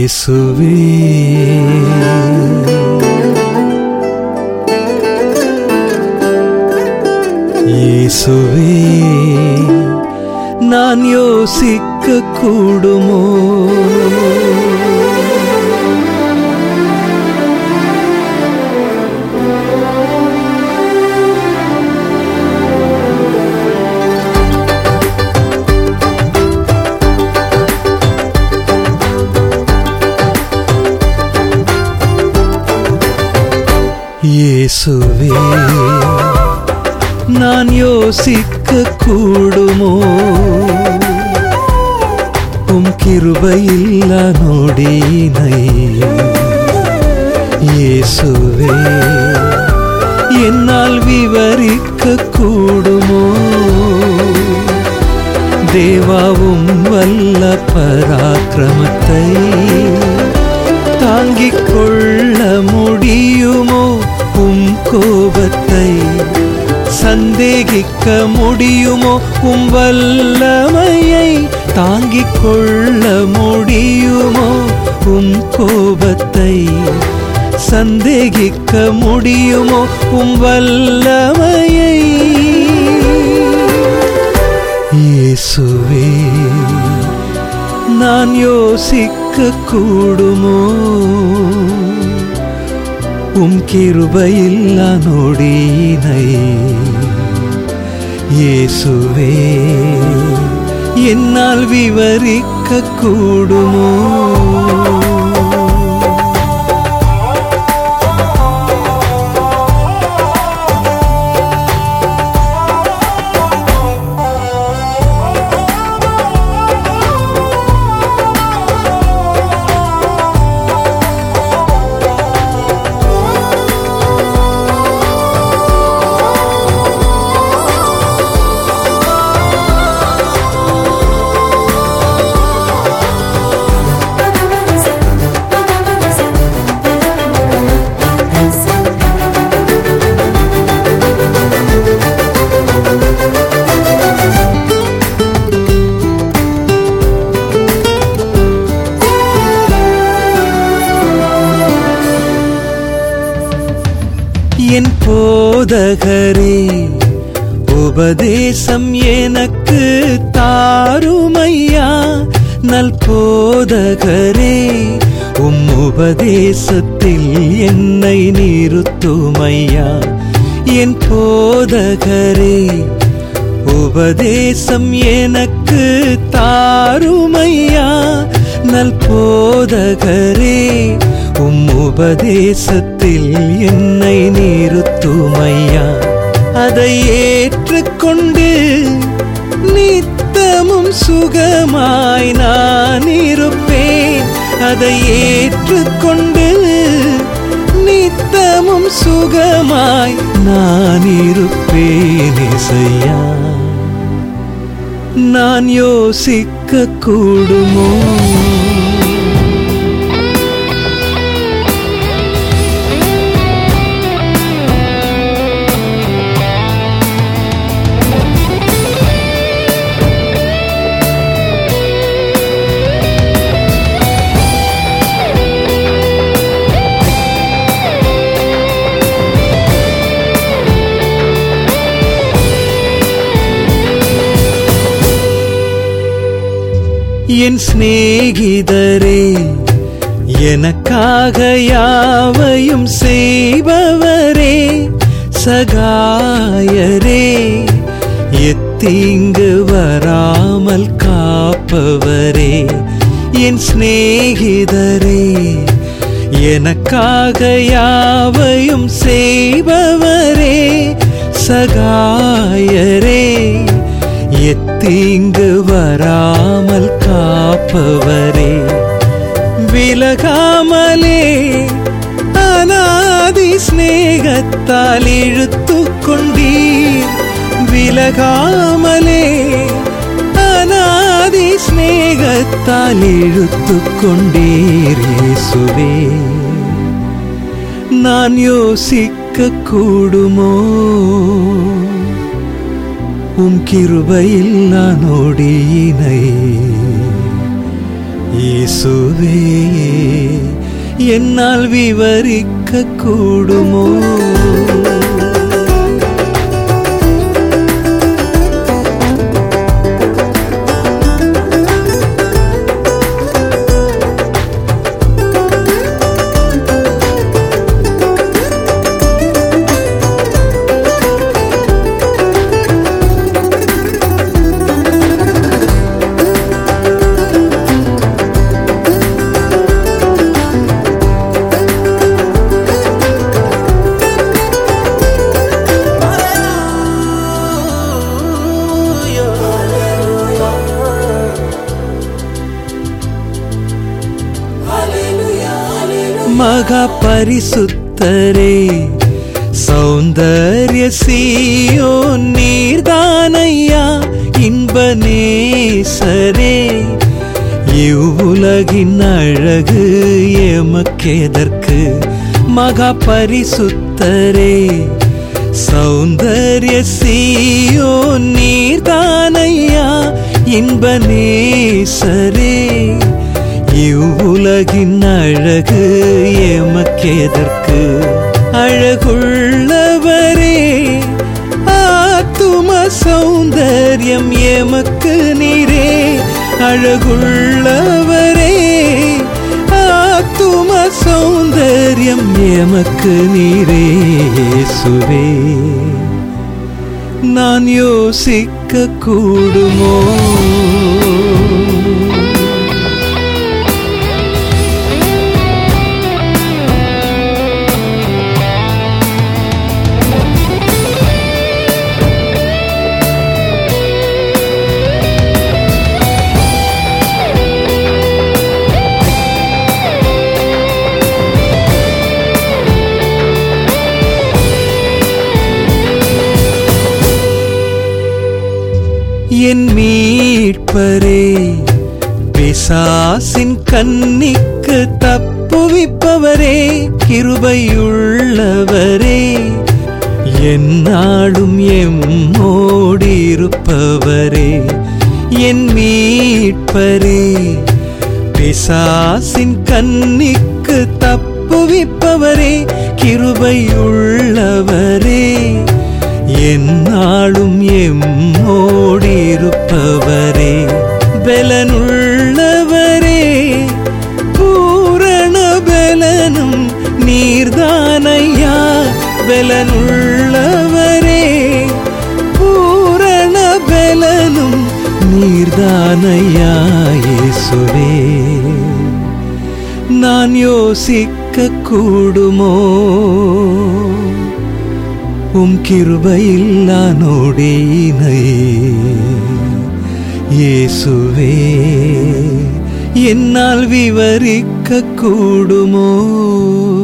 இயேசுவே இயேசுவே நான் யோசிக்க கூடுமோ இயேசுவே நான் யோசிக்க கூடுமோ உம் கிருபையில்லா நொடியினை இயேசுவே என்னால் விவரிக்க கூடுமோ தேவாவும் வல்ல பராக்கிரமத்தை தாங்கிக் கொள்ள முடியுமோ உம் கோபத்தை சந்தேகிக்க முடியுமோ உம் வல்லமையை தாங்கிக் கொள்ள முடியுமோ உம் கோபத்தை சந்தேகிக்க முடியுமோ உம் வல்லமையை இயேசுவே நான் யோசிக்க கூடுமோ உம் கிருபையில்லா நொடியினை இயேசுவே என்னால் விவரிக்க கூடுமோ என் போதகரே உபதேசம் எனக்கு தாருமையா நல் போதகரே உம் உபதேசத்தில் என்னை நிறுத்துமையா என் போதகரே உபதேசம் எனக்கு தாருமையா நல் போதகரே உம் உபதேசத்தில் என்னை நிறுத்துமையா அதை ஏற்றுக்கொண்டு நித்தமும் சுகமாய் நான் இருப்பேன் அதை ஏற்றுக்கொண்டு நித்தமும் சுகமாய் நான் இருப்பேன் இசையா நான் யோசிக்க கூடுமோ என் சிநேகிதரே எனக்காக யாவையும் செய்பவரே சகாயரே எத்தீங்கு வராமல் காப்பவரே என் சிநேகிதரே எனக்காக யாவையும் செய்பவரே சகாயரே எத்தீங்கு வராமல் காப்பவரே விலகாமலே அநாதி சிநேகத்தால் இழுத்து கொண்டீர் விலகாமலே அநாதி சிநேகத்தால் இழுத்து கொண்டீர் இயேசுவே நான் யோசிக்க கூடுமோ உம் கிருபையில்லா நொடியினை இயேசுவே என்னால் விவரிக்க கூடுமோ மகா பரிசுத்தரே சௌந்தர்ய சீயோ நீர்தானையா இன்ப நேசரே இவ்வுலகின் அழகு எமக்கெதற்கு மகா பரிசுத்தரே சௌந்தர்ய சீயோ நீர்தானையா இன்ப நேசரே இவ்வுலகின் அழகு எமக்கெதற்கு அழகுள்ளவரே ஆத்தும சௌந்தர்யம் எமக்கு நீரே அழகுள்ளவரே ஆத்தும சௌந்தர்யம் எமக்கு நீரே இயேசுவே நான் யோசிக்க கூடுமோ என் மீட்பரே பிசாசின் கண்ணிக்கு தப்புவிப்பவரே கிருபையுள்ளவரே என்னாலும் எம்மோடிருப்பவரே என் மீட்பரே பிசாசின் கண்ணிக்கு தப்புவிப்பவரே கிருபையுள்ளவரே என்னாலும் எம்மோடிருப்பவரே பலனுள்ளவரே பூரண பலனும் நீர்தானையா பலனுள்ளவரே பூரண பலனும் நீர்தானையா இயேசுவே நான் யோசிக்க கூடுமோ உம் கிருபையில்லா நொடியினை இயேசுவே என்னால் விவரிக்க கூடுமோ